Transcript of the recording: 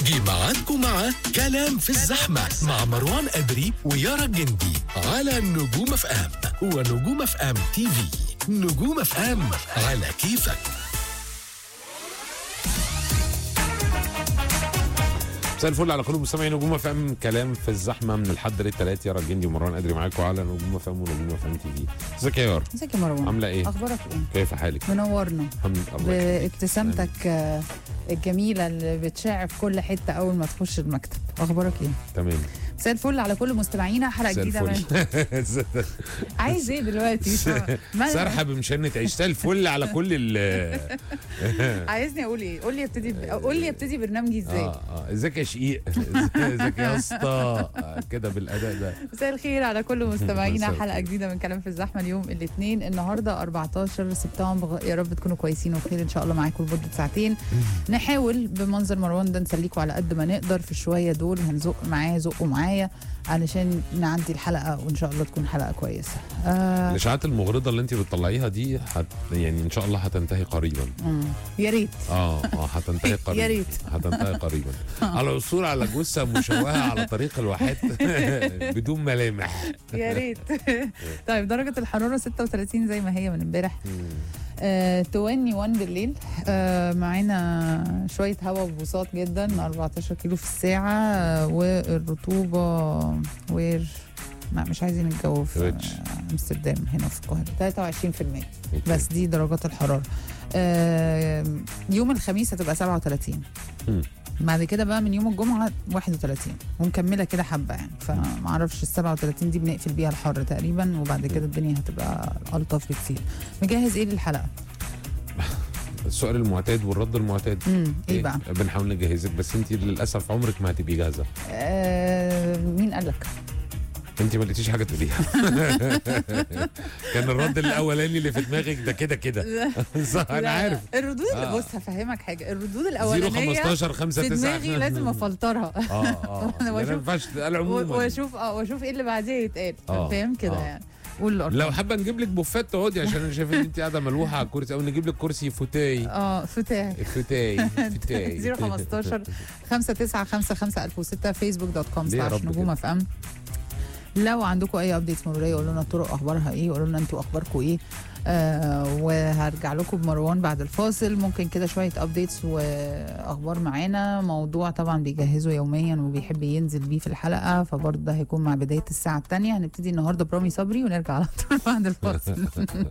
جه ميعادكم مع كلام في الزحمة مع مروان أدري ويارا الجندي على نجوم اف ام ونجوم اف ام تي في نجوم اف ام على كيفك مساء الفل على كل مستمعين نجوم اف ام كلام في الزحمه من الحد للثلاث يارا الجندي ومروان ادري معاكم على نجوم اف ام ونجوم اف ام تي في ازيك يا يارا ازيك يا مروان عامله ايه اخبارك ايه كيف حالك منورنا الحمد لله يخليك. بابتسامتك آه، الجميله اللي بتشع في كل حته اول ما تخش المكتب اخبارك ايه تمام مساء الفل على كل مستمعينا حلقه مساء جديده من الفل عايز ايه دلوقتي مش فاهمة. ما- سرحه بمشنة عيشتها الفل على كل ال عايزني اقول ايه قول لي ابتدي ب... قول لي ابتدي برنامجي ازاي اه اه ازيك يا شقيق ازيك يا اسطى آه، كده بالاداء ده مساء الخير على كل مستمعينا مساء حلقه الخير. جديده من كلام في الزحمه اليوم الاثنين النهارده 14 سبتمبر يا رب تكونوا كويسين وبخير ان شاء الله معاكم لمده ساعتين نحاول بمنظر مروان ده نسليكم على قد ما نقدر في الشويه دول هنزق معاه زقوا معايا علشان نعدي الحلقه وان شاء الله تكون حلقه كويسه آه الاشاعات المغرضه اللي انت بتطلعيها دي هت يعني ان شاء الله هتنتهي قريبا مم. يا ريت اه اه هتنتهي قريبا يا ريت. هتنتهي قريبا على الوصول على جثه مشوهه على طريق الواحات بدون ملامح يا ريت طيب درجه الحراره 36 زي ما هي من امبارح آه 21 بالليل آه معانا شوية هواء وبساط جدا 14 كيلو في الساعة آه والرطوبة وير لا مش عايزين الجو في ريتش. آه، امستردام هنا في القاهرة 23% أوكي. بس دي درجات الحرارة آه يوم الخميس هتبقى 37 مم. بعد كده بقى من يوم الجمعة 31 ومكملة كده حبة يعني فمعرفش ال 37 دي بنقفل بيها الحر تقريبا وبعد كده الدنيا هتبقى ألطف بكتير مجهز ايه للحلقة؟ السؤال المعتاد والرد المعتاد امم ايه بقى؟ بنحاول نجهزك بس انت للاسف عمرك ما هتبقي جاهزه آه مين قال لك؟ انت ما لقيتيش حاجه تقوليها كان الرد الاولاني اللي في دماغك ده كده كده صح انا لا، عارف الردود اللي آه. بص هفهمك حاجة الردود 0 الأولانية 15 5 في 9 دماغي لازم افلترها اه اه يعني ما وأشوف- ينفعش تتقال و- عموما واشوف اه واشوف ايه اللي بعديه يتقال آه، فاهم كده آه. يعني قول الأرقام. لو حابه نجيب لك بوفات تقعدي عشان انا شايف ان انت قاعده ملوحه على الكرسي او نجيب لك كرسي فوتاي اه فتاة فوتاي فوتاي 015 5955 1006 فيسبوك دوت كوم ليه يا سلاش رب نجوم كده؟ اف ام لو عندكم اي ابديتس مروريه قولوا لنا الطرق اخبارها ايه قولوا لنا انتوا اخباركم ايه آه وهرجع لكم بمروان بعد الفاصل ممكن كده شويه ابديتس واخبار معانا موضوع طبعا بيجهزه يوميا وبيحب ينزل بيه في الحلقه فبرضه ده هيكون مع بدايه الساعه الثانيه هنبتدي النهارده برامي صبري ونرجع على طول بعد الفاصل